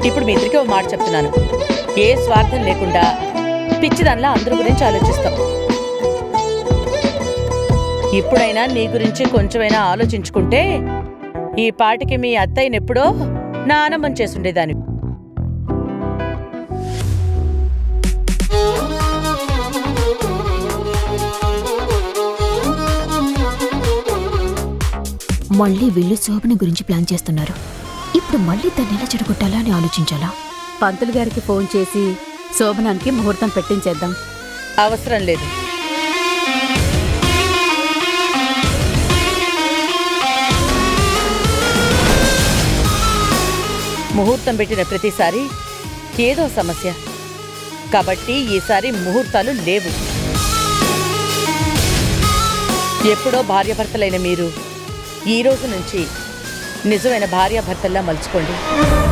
ఇప్పుడు మీ ఇద్దరికీ ఓ మాట చెప్తున్నాను ఏ స్వార్థం లేకుండా పిచ్చిదానిలా అందరి గురించి ఆలోచిస్తాం ఇప్పుడైనా నీ గురించి కొంచెమైనా ఆలోచించుకుంటే ఈ పాటికి మీ అత్తయ్యనెప్పుడో నానమ్మం చేసుండేదాన్ని మళ్ళీ వీళ్ళు శోభన గురించి ప్లాన్ చేస్తున్నారు ఇప్పుడు మళ్ళీ దాన్ని ఎలా చెడగొట్టాలా అని ఆలోచించాలా పంతులు గారికి ఫోన్ చేసి శోభనానికి ముహూర్తం పెట్టించేద్దాం అవసరం లేదు ముహూర్తం పెట్టిన ప్రతిసారి ఏదో సమస్య కాబట్టి ఈసారి ముహూర్తాలు లేవు ఎప్పుడో భార్యాభర్తలైన మీరు ఈ రోజు నుంచి నిజమైన భార్యాభర్తల్లా మలుచుకోండి